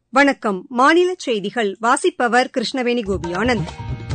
வணக்கம் மாநில செய்திகள் வாசிப்பவர் கிருஷ்ணவேணி கோபியானந்த்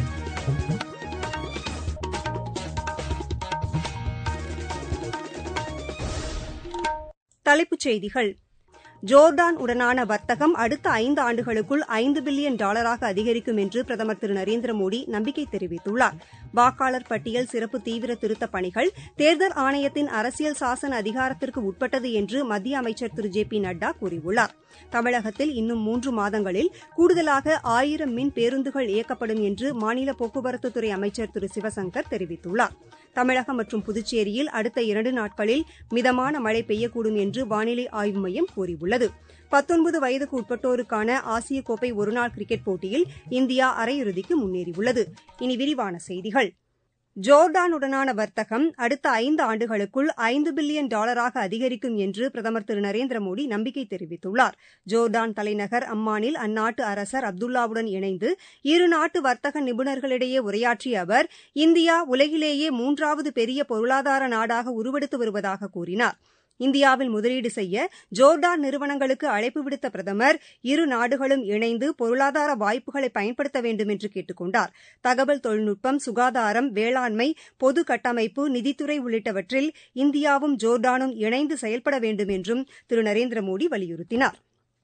தலைப்புச் செய்திகள் ஜோர்டான் உடனான வர்த்தகம் அடுத்த ஐந்து ஆண்டுகளுக்குள் ஐந்து பில்லியன் டாலராக அதிகரிக்கும் என்று பிரதமர் திரு நரேந்திரமோடி நம்பிக்கை தெரிவித்துள்ளார் வாக்காளர் பட்டியல் சிறப்பு தீவிர திருத்தப் பணிகள் தேர்தல் ஆணையத்தின் அரசியல் சாசன அதிகாரத்திற்கு உட்பட்டது என்று மத்திய அமைச்சர் திரு ஜே பி நட்டா கூறியுள்ளார் தமிழகத்தில் இன்னும் மூன்று மாதங்களில் கூடுதலாக ஆயிரம் மின் பேருந்துகள் இயக்கப்படும் என்று மாநில போக்குவரத்துத்துறை அமைச்சர் திரு சிவசங்கர் தெரிவித்துள்ளார் தமிழகம் மற்றும் புதுச்சேரியில் அடுத்த இரண்டு நாட்களில் மிதமான மழை பெய்யக்கூடும் என்று வானிலை ஆய்வு மையம் கூறியுள்ளது பத்தொன்பது வயதுக்கு உட்பட்டோருக்கான ஆசிய கோப்பை ஒருநாள் கிரிக்கெட் போட்டியில் இந்தியா அரையிறுதிக்கு முன்னேறியுள்ளது இனி விரிவான செய்திகள் ஜோர்டானுடனான வர்த்தகம் அடுத்த ஐந்து ஆண்டுகளுக்குள் ஐந்து பில்லியன் டாலராக அதிகரிக்கும் என்று பிரதமர் திரு நரேந்திரமோடி நம்பிக்கை தெரிவித்துள்ளார் ஜோர்டான் தலைநகர் அம்மானில் அந்நாட்டு அரசர் அப்துல்லாவுடன் இணைந்து இருநாட்டு வர்த்தக நிபுணர்களிடையே உரையாற்றிய அவர் இந்தியா உலகிலேயே மூன்றாவது பெரிய பொருளாதார நாடாக உருவெடுத்து வருவதாக கூறினார் இந்தியாவில் முதலீடு செய்ய ஜோர்டான் நிறுவனங்களுக்கு அழைப்பு விடுத்த பிரதமர் இரு நாடுகளும் இணைந்து பொருளாதார வாய்ப்புகளை பயன்படுத்த வேண்டும் என்று கேட்டுக் கொண்டார் தகவல் தொழில்நுட்பம் சுகாதாரம் வேளாண்மை பொது கட்டமைப்பு நிதித்துறை உள்ளிட்டவற்றில் இந்தியாவும் ஜோர்டானும் இணைந்து செயல்பட வேண்டும் என்றும் திரு நரேந்திரமோடி வலியுறுத்தினார்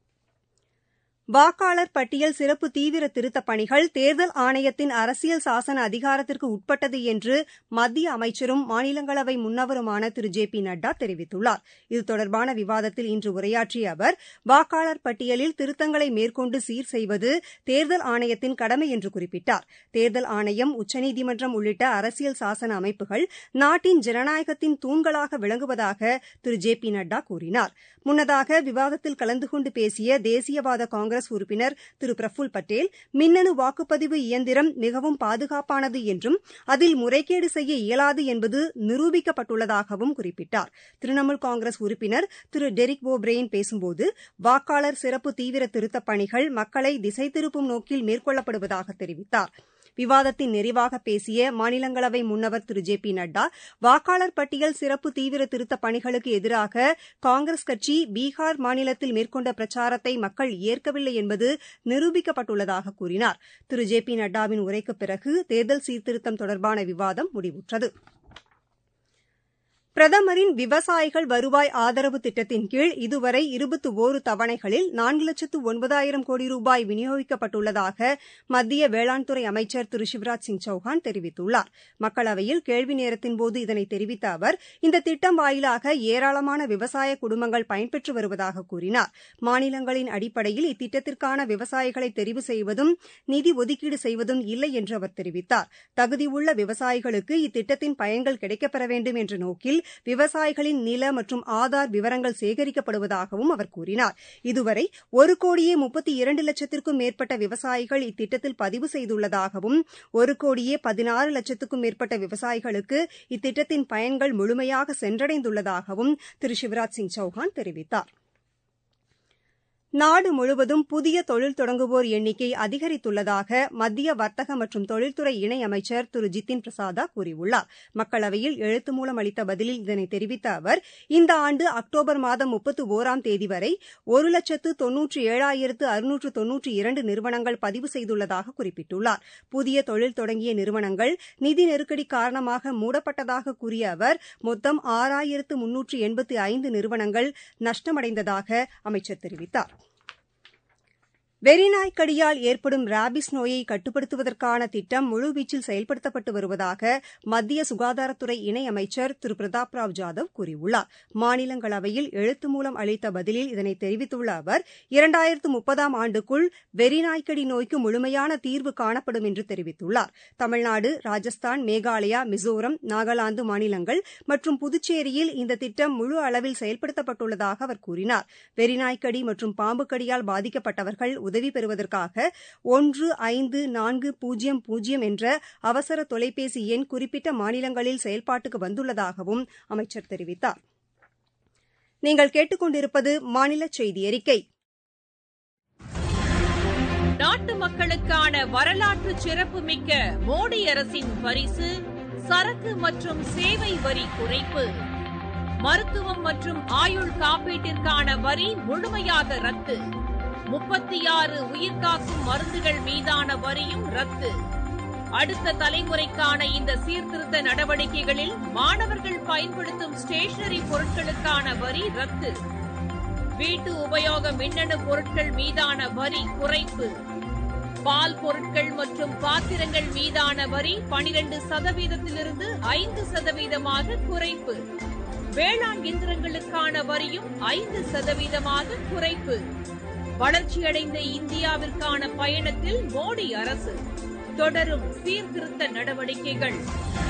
வாக்காளர் பட்டியல் சிறப்பு தீவிர திருத்தப் பணிகள் தேர்தல் ஆணையத்தின் அரசியல் சாசன அதிகாரத்திற்கு உட்பட்டது என்று மத்திய அமைச்சரும் மாநிலங்களவை முன்னவருமான திரு ஜே பி நட்டா தெரிவித்துள்ளார் இது தொடர்பான விவாதத்தில் இன்று உரையாற்றிய அவர் வாக்காளர் பட்டியலில் திருத்தங்களை மேற்கொண்டு சீர் செய்வது தேர்தல் ஆணையத்தின் கடமை என்று குறிப்பிட்டார் தேர்தல் ஆணையம் உச்சநீதிமன்றம் உள்ளிட்ட அரசியல் சாசன அமைப்புகள் நாட்டின் ஜனநாயகத்தின் தூண்களாக விளங்குவதாக திரு ஜே பி நட்டா கூறினார் முன்னதாக விவாதத்தில் கலந்து கொண்டு பேசிய தேசியவாத காங்கிரஸ் காங்கிரஸ் உறுப்பினர் திரு பிரஃபுல் பட்டேல் மின்னணு வாக்குப்பதிவு இயந்திரம் மிகவும் பாதுகாப்பானது என்றும் அதில் முறைகேடு செய்ய இயலாது என்பது நிரூபிக்கப்பட்டுள்ளதாகவும் குறிப்பிட்டார் திரிணாமுல் காங்கிரஸ் உறுப்பினர் திரு டெரிக் ஓ பிரெயின் பேசும்போது வாக்காளர் சிறப்பு தீவிர திருத்தப் பணிகள் மக்களை திசை திருப்பும் நோக்கில் மேற்கொள்ளப்படுவதாக தெரிவித்தார் விவாதத்தின் நிறைவாக பேசிய மாநிலங்களவை முன்னவர் திரு ஜே பி நட்டா வாக்காளர் பட்டியல் சிறப்பு தீவிர திருத்தப் பணிகளுக்கு எதிராக காங்கிரஸ் கட்சி பீகார் மாநிலத்தில் மேற்கொண்ட பிரச்சாரத்தை மக்கள் ஏற்கவில்லை என்பது நிரூபிக்கப்பட்டுள்ளதாக கூறினார் திரு ஜே பி நட்டாவின் உரைக்குப் பிறகு தேர்தல் சீர்திருத்தம் தொடர்பான விவாதம் முடிவுற்றது பிரதமரின் விவசாயிகள் வருவாய் ஆதரவு திட்டத்தின் கீழ் இதுவரை இருபத்தி ஓரு தவணைகளில் நான்கு லட்சத்து ஒன்பதாயிரம் கோடி ரூபாய் விநியோகிக்கப்பட்டுள்ளதாக மத்திய வேளாண் துறை அமைச்சர் திரு சிவராஜ் சிங் சௌஹான் தெரிவித்துள்ளார் மக்களவையில் கேள்வி நேரத்தின்போது இதனை தெரிவித்த அவர் இந்த திட்டம் வாயிலாக ஏராளமான விவசாய குடும்பங்கள் பயன்பெற்று வருவதாக கூறினார் மாநிலங்களின் அடிப்படையில் இத்திட்டத்திற்கான விவசாயிகளை தெரிவு செய்வதும் நிதி ஒதுக்கீடு செய்வதும் இல்லை என்று அவர் தெரிவித்தார் தகுதியுள்ள விவசாயிகளுக்கு இத்திட்டத்தின் பயன்கள் கிடைக்கப்பெற வேண்டும் என்ற நோக்கில் விவசாயிகளின் நில மற்றும் ஆதார் விவரங்கள் சேகரிக்கப்படுவதாகவும் அவர் கூறினார் இதுவரை ஒரு கோடியே முப்பத்தி இரண்டு லட்சத்திற்கும் மேற்பட்ட விவசாயிகள் இத்திட்டத்தில் பதிவு செய்துள்ளதாகவும் ஒரு கோடியே பதினாறு லட்சத்துக்கும் மேற்பட்ட விவசாயிகளுக்கு இத்திட்டத்தின் பயன்கள் முழுமையாக சென்றடைந்துள்ளதாகவும் திரு சிவராஜ் சிங் சௌஹான் தெரிவித்தார் நாடு முழுவதும் புதிய தொழில் தொடங்குவோர் எண்ணிக்கை அதிகரித்துள்ளதாக மத்திய வர்த்தக மற்றும் தொழில்துறை இணையமைச்சர் திரு ஜிதின் பிரசாதா கூறியுள்ளார் மக்களவையில் எழுத்து மூலம் அளித்த பதிலில் இதனை தெரிவித்த அவர் இந்த ஆண்டு அக்டோபர் மாதம் முப்பத்து ஒராம் தேதி வரை ஒரு லட்சத்து தொன்னூற்றி ஏழாயிரத்து அறுநூற்று தொன்னூற்றி இரண்டு நிறுவனங்கள் பதிவு செய்துள்ளதாக குறிப்பிட்டுள்ளார் புதிய தொழில் தொடங்கிய நிறுவனங்கள் நிதி நெருக்கடி காரணமாக மூடப்பட்டதாக கூறிய அவர் மொத்தம் ஆறாயிரத்து முன்னூற்று எண்பத்தி ஐந்து நிறுவனங்கள் நஷ்டமடைந்ததாக அமைச்சர் தெரிவித்தார் வெறிநாய்க்கடியால் ஏற்படும் ராபிஸ் நோயை கட்டுப்படுத்துவதற்கான திட்டம் முழுவீச்சில் செயல்படுத்தப்பட்டு வருவதாக மத்திய சுகாதாரத்துறை இணையமைச்சர் திரு பிரதாப் ராவ் ஜாதவ் கூறியுள்ளார் மாநிலங்களவையில் எழுத்து மூலம் அளித்த பதிலில் இதனை தெரிவித்துள்ள அவர் இரண்டாயிரத்து முப்பதாம் ஆண்டுக்குள் வெறிநாய்க்கடி நோய்க்கு முழுமையான தீர்வு காணப்படும் என்று தெரிவித்துள்ளார் தமிழ்நாடு ராஜஸ்தான் மேகாலயா மிசோரம் நாகாலாந்து மாநிலங்கள் மற்றும் புதுச்சேரியில் இந்த திட்டம் முழு அளவில் செயல்படுத்தப்பட்டுள்ளதாக அவர் கூறினார் வெறிநாய்க்கடி மற்றும் பாம்புக்கடியால் பாதிக்கப்பட்டவர்கள் உதவி பெறுவதற்காக ஒன்று ஐந்து நான்கு பூஜ்ஜியம் பூஜ்ஜியம் என்ற அவசர தொலைபேசி எண் குறிப்பிட்ட மாநிலங்களில் செயல்பாட்டுக்கு வந்துள்ளதாகவும் அமைச்சர் தெரிவித்தார் நீங்கள் கேட்டுக்கொண்டிருப்பது மாநில செய்தி அறிக்கை நாட்டு மக்களுக்கான வரலாற்று சிறப்புமிக்க மோடி அரசின் பரிசு சரக்கு மற்றும் சேவை வரி குறைப்பு மருத்துவம் மற்றும் ஆயுள் காப்பீட்டிற்கான வரி முழுமையாக ரத்து முப்பத்தி ஆறு உயிர்காக்கும் மருந்துகள் மீதான வரியும் ரத்து அடுத்த தலைமுறைக்கான இந்த சீர்திருத்த நடவடிக்கைகளில் மாணவர்கள் பயன்படுத்தும் ஸ்டேஷனரி பொருட்களுக்கான வரி ரத்து வீட்டு உபயோக மின்னணு பொருட்கள் மீதான வரி குறைப்பு பால் பொருட்கள் மற்றும் பாத்திரங்கள் மீதான வரி பனிரெண்டு சதவீதத்திலிருந்து ஐந்து சதவீதமாக குறைப்பு வேளாண் இயந்திரங்களுக்கான வரியும் ஐந்து சதவீதமாக குறைப்பு வளர்ச்சியடைந்த இந்தியாவிற்கான பயணத்தில் மோடி அரசு தொடரும் சீர்திருத்த நடவடிக்கைகள்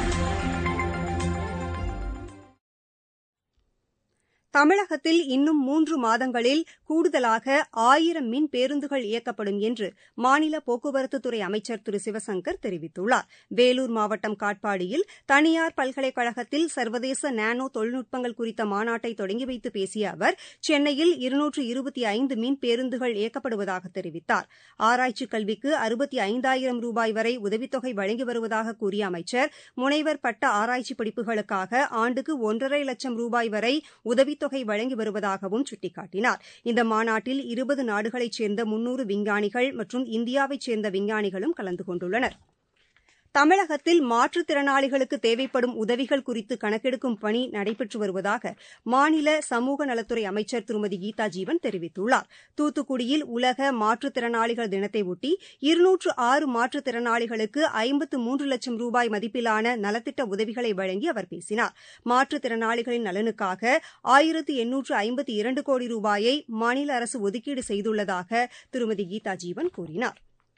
தமிழகத்தில் இன்னும் மூன்று மாதங்களில் கூடுதலாக ஆயிரம் மின் பேருந்துகள் இயக்கப்படும் என்று மாநில போக்குவரத்துத்துறை அமைச்சர் திரு சிவசங்கர் தெரிவித்துள்ளார் வேலூர் மாவட்டம் காட்பாடியில் தனியார் பல்கலைக்கழகத்தில் சர்வதேச நானோ தொழில்நுட்பங்கள் குறித்த மாநாட்டை தொடங்கி வைத்து பேசிய அவர் சென்னையில் இருநூற்று இருபத்தி ஐந்து மின் பேருந்துகள் இயக்கப்படுவதாக தெரிவித்தார் ஆராய்ச்சி கல்விக்கு அறுபத்தி ஐந்தாயிரம் ரூபாய் வரை உதவித்தொகை வழங்கி வருவதாக கூறிய அமைச்சர் முனைவர் பட்ட ஆராய்ச்சி படிப்புகளுக்காக ஆண்டுக்கு ஒன்றரை லட்சம் ரூபாய் வரை உதவி தொகை வழங்கி வருவதாகவும் சுட்டிக்காட்டினார் இந்த மாநாட்டில் இருபது நாடுகளைச் சேர்ந்த முன்னூறு விஞ்ஞானிகள் மற்றும் இந்தியாவைச் சேர்ந்த விஞ்ஞானிகளும் கலந்து கொண்டுள்ளனர் தமிழகத்தில் மாற்றுத்திறனாளிகளுக்கு தேவைப்படும் உதவிகள் குறித்து கணக்கெடுக்கும் பணி நடைபெற்று வருவதாக மாநில சமூக நலத்துறை அமைச்சர் திருமதி கீதா ஜீவன் தெரிவித்துள்ளார் தூத்துக்குடியில் உலக மாற்றுத்திறனாளிகள் தினத்தையொட்டி இருநூற்று ஆறு மாற்றுத்திறனாளிகளுக்கு ஐம்பத்து மூன்று லட்சம் ரூபாய் மதிப்பிலான நலத்திட்ட உதவிகளை வழங்கி அவர் பேசினார் மாற்றுத்திறனாளிகளின் நலனுக்காக ஆயிரத்து எண்ணூற்று ஐம்பத்தி இரண்டு கோடி ரூபாயை மாநில அரசு ஒதுக்கீடு செய்துள்ளதாக திருமதி கீதா ஜீவன் கூறினார்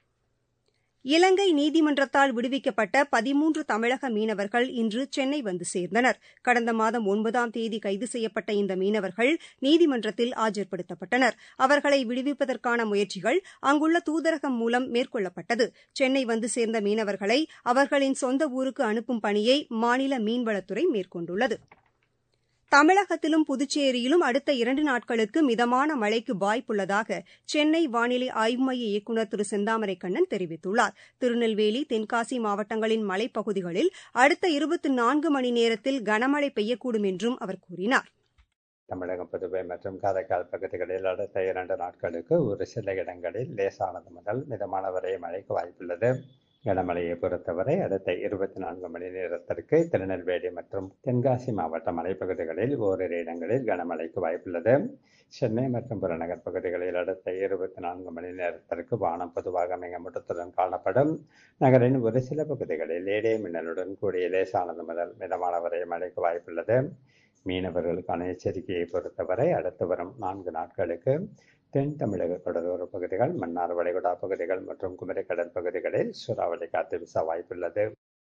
இலங்கை நீதிமன்றத்தால் விடுவிக்கப்பட்ட பதிமூன்று தமிழக மீனவர்கள் இன்று சென்னை வந்து சேர்ந்தனர் கடந்த மாதம் ஒன்பதாம் தேதி கைது செய்யப்பட்ட இந்த மீனவர்கள் நீதிமன்றத்தில் ஆஜர்படுத்தப்பட்டனர் அவர்களை விடுவிப்பதற்கான முயற்சிகள் அங்குள்ள தூதரகம் மூலம் மேற்கொள்ளப்பட்டது சென்னை வந்து சேர்ந்த மீனவர்களை அவர்களின் சொந்த ஊருக்கு அனுப்பும் பணியை மாநில மீன்வளத்துறை மேற்கொண்டுள்ளது தமிழகத்திலும் புதுச்சேரியிலும் அடுத்த இரண்டு நாட்களுக்கு மிதமான மழைக்கு வாய்ப்புள்ளதாக சென்னை வானிலை ஆய்வு மைய இயக்குநர் திரு செந்தாமரை கண்ணன் தெரிவித்துள்ளார் திருநெல்வேலி தென்காசி மாவட்டங்களின் மலைப்பகுதிகளில் அடுத்த இருபத்தி நான்கு மணி நேரத்தில் கனமழை பெய்யக்கூடும் என்றும் அவர் கூறினார் தமிழகம் புதுவை மற்றும் காரைக்கால் பகுதிகளில் அடுத்த இரண்டு நாட்களுக்கு ஒரு சில இடங்களில் லேசானது முதல் மிதமான வரை மழைக்கு வாய்ப்புள்ளது கனமழையை பொறுத்தவரை அடுத்த இருபத்தி நான்கு மணி நேரத்திற்கு திருநெல்வேலி மற்றும் தென்காசி மாவட்ட மலைப்பகுதிகளில் ஓரிரு இடங்களில் கனமழைக்கு வாய்ப்புள்ளது சென்னை மற்றும் புறநகர் பகுதிகளில் அடுத்த இருபத்தி நான்கு மணி நேரத்திற்கு வானம் பொதுவாக மிகமூட்டத்துடன் காணப்படும் நகரின் ஒரு சில பகுதிகளில் ஏடே மின்னலுடன் கூடிய லேசானது முதல் மிதமான வரை மழைக்கு வாய்ப்புள்ளது மீனவர்களுக்கான எச்சரிக்கையை பொறுத்தவரை அடுத்து வரும் நான்கு நாட்களுக்கு தென் தமிழக கடலோர பகுதிகள் மன்னார் வளைகுடா பகுதிகள் மற்றும் குமரிக்கடல் பகுதிகளில் சூறாவளி காற்று வீச வாய்ப்புள்ளது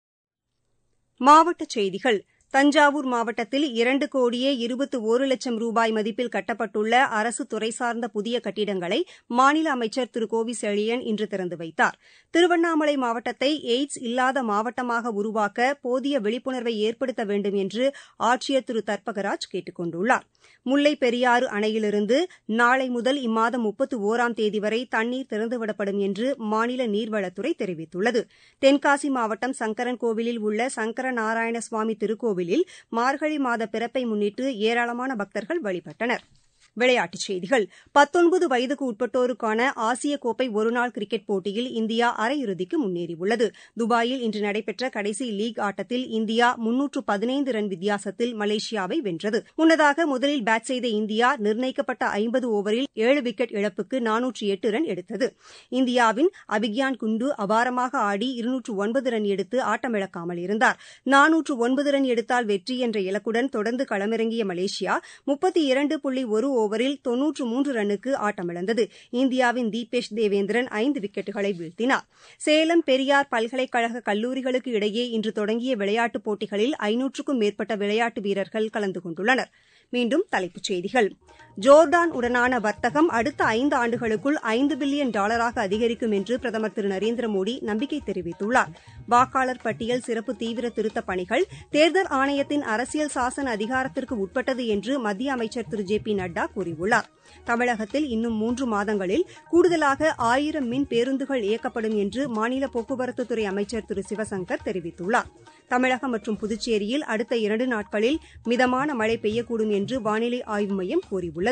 மாவட்டச் செய்திகள் தஞ்சாவூர் மாவட்டத்தில் இரண்டு கோடியே இருபத்து ஒரு லட்சம் ரூபாய் மதிப்பில் கட்டப்பட்டுள்ள அரசு துறை சார்ந்த புதிய கட்டிடங்களை மாநில அமைச்சர் திரு கோவி செழியன் இன்று திறந்து வைத்தார் திருவண்ணாமலை மாவட்டத்தை எய்ட்ஸ் இல்லாத மாவட்டமாக உருவாக்க போதிய விழிப்புணர்வை ஏற்படுத்த வேண்டும் என்று ஆட்சியர் திரு தர்பகராஜ் கேட்டுக் கொண்டுள்ளார் முல்லை பெரியாறு அணையிலிருந்து நாளை முதல் இம்மாதம் முப்பத்து ஒராம் தேதி வரை தண்ணீர் திறந்துவிடப்படும் என்று மாநில நீர்வளத்துறை தெரிவித்துள்ளது தென்காசி மாவட்டம் சங்கரன் கோவிலில் உள்ள சங்கர நாராயண சுவாமி திருக்கோவிலில் மார்கழி மாத பிறப்பை முன்னிட்டு ஏராளமான பக்தர்கள் வழிபட்டனர் விளையாட்டுச் செய்திகள் பத்தொன்பது வயதுக்கு உட்பட்டோருக்கான ஆசிய கோப்பை ஒருநாள் கிரிக்கெட் போட்டியில் இந்தியா அரையிறுதிக்கு முன்னேறியுள்ளது துபாயில் இன்று நடைபெற்ற கடைசி லீக் ஆட்டத்தில் இந்தியா முன்னூற்று பதினைந்து ரன் வித்தியாசத்தில் மலேசியாவை வென்றது முன்னதாக முதலில் பேட் செய்த இந்தியா நிர்ணயிக்கப்பட்ட ஐம்பது ஓவரில் ஏழு விக்கெட் இழப்புக்கு நானூற்று எட்டு ரன் எடுத்தது இந்தியாவின் அபிக்யான் குண்டு அபாரமாக ஆடி இருநூற்று ஒன்பது ரன் எடுத்து ஆட்டமிழக்காமல் இருந்தார் நானூற்று ஒன்பது ரன் எடுத்தால் வெற்றி என்ற இலக்குடன் தொடர்ந்து களமிறங்கிய மலேசியா முப்பத்தி இரண்டு புள்ளி ஒரு ஓவரில் தொன்னூற்று மூன்று ரன்னுக்கு ஆட்டமிழந்தது இந்தியாவின் தீபேஷ் தேவேந்திரன் ஐந்து விக்கெட்டுகளை வீழ்த்தினார் சேலம் பெரியார் பல்கலைக்கழக கல்லூரிகளுக்கு இடையே இன்று தொடங்கிய விளையாட்டுப் போட்டிகளில் ஐநூற்றுக்கும் மேற்பட்ட விளையாட்டு வீரர்கள் கலந்து கொண்டுள்ளனர் மீண்டும் தலைப்புச் செய்திகள் ஜோர்டான் உடனான வர்த்தகம் அடுத்த ஐந்து ஆண்டுகளுக்குள் ஐந்து பில்லியன் டாலராக அதிகரிக்கும் என்று பிரதமர் திரு நரேந்திர மோடி நம்பிக்கை தெரிவித்துள்ளார் வாக்காளர் பட்டியல் சிறப்பு தீவிர திருத்தப் பணிகள் தேர்தல் ஆணையத்தின் அரசியல் சாசன அதிகாரத்திற்கு உட்பட்டது என்று மத்திய அமைச்சர் திரு ஜே பி நட்டா கூறியுள்ளார் தமிழகத்தில் இன்னும் மூன்று மாதங்களில் கூடுதலாக ஆயிரம் மின் பேருந்துகள் இயக்கப்படும் என்று மாநில போக்குவரத்துத்துறை அமைச்சர் திரு சிவசங்கர் தெரிவித்துள்ளார் தமிழகம் மற்றும் புதுச்சேரியில் அடுத்த இரண்டு நாட்களில் மிதமான மழை பெய்யக்கூடும் என்று வானிலை ஆய்வு மையம் கூறியுள்ளது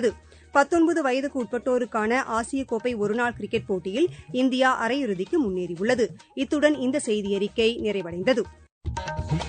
பத்தொன்பது வயதுக்கு உட்பட்டோருக்கான ஆசிய கோப்பை ஒருநாள் கிரிக்கெட் போட்டியில் இந்தியா அரையிறுதிக்கு முன்னேறியுள்ளது இத்துடன் இந்த செய்தியறிக்கை நிறைவடைந்தது